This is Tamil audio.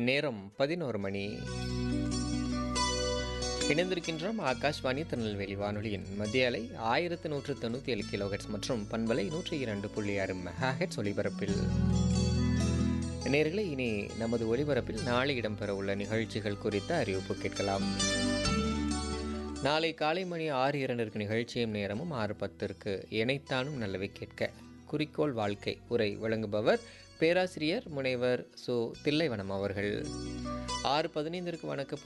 நேரம் பதினோரு மணி இணைந்திருக்கின்றோம் ஆகாஷ்வாணி திருநெல்வேலி வானொலியின் மத்திய அலை ஆயிரத்து நூற்று தொண்ணூற்றி ஏழு கிலோஹெட்ஸ் மற்றும் பண்பலை நூற்றி இரண்டு புள்ளி ஆறு மெகாஹெட்ஸ் ஒலிபரப்பில் நேர்களை இனி நமது ஒலிபரப்பில் நாளை இடம்பெற உள்ள நிகழ்ச்சிகள் குறித்த அறிவிப்பு கேட்கலாம் நாளை காலை மணி ஆறு இரண்டிற்கு நிகழ்ச்சியும் நேரமும் ஆறு பத்திற்கு இணைத்தானும் நல்லவை கேட்க குறிக்கோள் வாழ்க்கை உரை வழங்குபவர் பேராசிரியர் முனைவர் சு தில்லைவனம் அவர்கள் ஆறு பதினைந்திற்கு வணக்க